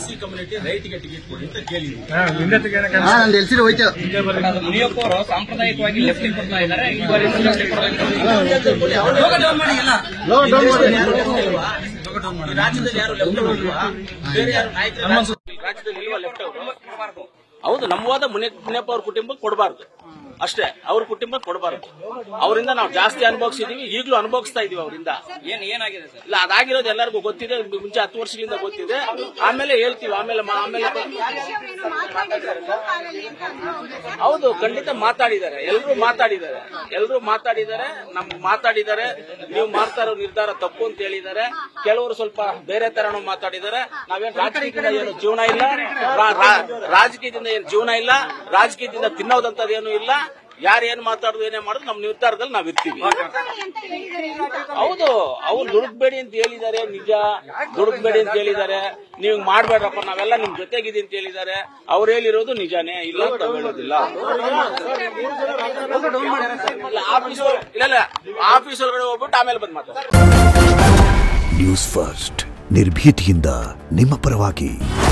C community ರೈಟ್ಗೆ ticket ಕೊಡಿ ಅಂತ ಕೇಳಿದ್ವಿ ಹಾ ನಂದು ಎಲ್ಸಿಡಿ ಹೋಯ್ತು ಮುನಿಯಪ್ಪ ಅವರು ಸಾಂಪ್ರದಾಯಿಕವಾಗಿ ಲೆಫ್ಟ್ ಕೊಡ್ತಾ ಇದ್ದಾರೆ ಈ ಬಾರಿ ಈ ರಾಜ್ಯದಲ್ಲಿ ಯಾರು ಲೆಫ್ಟ್ ಇಲ್ವಾ ಬೇರೆ ಯಾರು ನಾಯಕರು ರಾಜ್ಯದಲ್ಲಿ ಇಲ್ವಾ ಲೆಫ್ಟ್ ಅವರು ಹೌದು ನಮ್ಮ ವಾದ ಮುನಿ ಮುನಿಯಪ್ಪ ಅವ್ರ ಕುಟುಂಬಕ್ಕೆ ಕೊಡಬಾರ್ದು ಅಷ್ಟೇ ಅವ್ರ ಕುಟುಂಬಕ್ಕೆ ಕೊಡಬಾರ್ದು ಅವರಿಂದ ನಾವು ಜಾಸ್ತಿ ಅನುಭವಿಸಿದೀವಿ ಈಗಲೂ ಅನುಭವಿಸ್ತಾ ಇದೀವಿ ಅವರಿಂದ ಏನ್ ಏನಾಗಿದೆ ಸರ್ ಇಲ್ಲ ಅದಾಗಿರೋದು ಎಲ್ಲರಿಗೂ ಗೊತ್ತಿದೆ ಮುಂಚೆ ಹತ್ತು ವರ್ಷಗಳಿಂದ ಗೊತ್ತಿದೆ ಆಮೇಲೆ ಹೇಳ್ತೀವಿ ಆಮೇಲೆ ಮಾ- ಆಮೇಲೆ ಹೌದು ಖಂಡಿತ ಮಾತಾಡಿದ್ದಾರೆ ಎಲ್ಲರೂ ಮಾತಾಡಿದ್ದಾರೆ ಎಲ್ಲರೂ ಮಾತಾಡಿದ್ದಾರೆ ನಮ್ ಮಾತಾಡಿದ್ದಾರೆ ನೀವು ಮಾಡ್ತಾ ಇರೋ ನಿರ್ಧಾರ ತಪ್ಪು ಅಂತ ಹೇಳಿದ್ದಾರೆ ಕೆಲವರು ಸ್ವಲ್ಪ ಬೇರೆ ತರನು ಮಾತಾಡಿದ್ದಾರೆ ನಾವೇನ್ ರಾಜಕೀಯದಿಂದ ಏನು ಜೀವನ ಇಲ್ಲ ರಾ- ರಾ- ರಾಜಕೀಯದಿಂದ ಏನು ಜೀವನ ಇಲ್ಲ ರಾಜಕೀಯದಿಂದ ತಿನ್ನೋದಂತದ್ದು ಏನು ಇಲ್ಲ ಯಾರು ಏನ್ ಮಾತಾಡೋದು ಏನೇ ಮಾಡೋದು ನಮ್ಮ ನಿರ್ಧಾರದಲ್ಲಿ ನಾವ್ ಇರ್ತೀವಿ ಹೌದು ಅವ್ರು ದುಡುಕ್ಬೇಡಿ ಅಂತ ಹೇಳಿದ್ದಾರೆ ನಿಜ ದುಡುಕ್ಬೇಡಿ ಅಂತ ಹೇಳಿದ್ದಾರೆ ನೀವು ಮಾಡ್ಬೇಡ್ರಪ್ಪ ನಾವೆಲ್ಲ ನಿಮ್ ಜೊತೆಗಿದಿ ಅಂತ ಹೇಳಿದ್ದಾರೆ ಅವ್ರು ಹೇಳಿರೋದು ನಿಜಾನೇ ಇಲ್ಲ ಅಂತ ಹೇಳೋದಿಲ್ಲ ಇಲ್ಲ, ಆಫೀಸ್ ಒಳ- ಇಲ್ಲ ಇಲ್ಲ ಆಫೀಸ್ ಒಳಗಡೆ ಹೋಗ್ಬಿಟ್ಟು ಆಮೇಲೆ ಬಂದ್ ಮಾತಾಡ್ತಾರೆ ನ್ಯೂಸ್ ಫಸ್ಟ್ ನಿರ್ಭೀತಿಯಿಂದ ನಿಮ್ಮ ಪರವಾಗಿ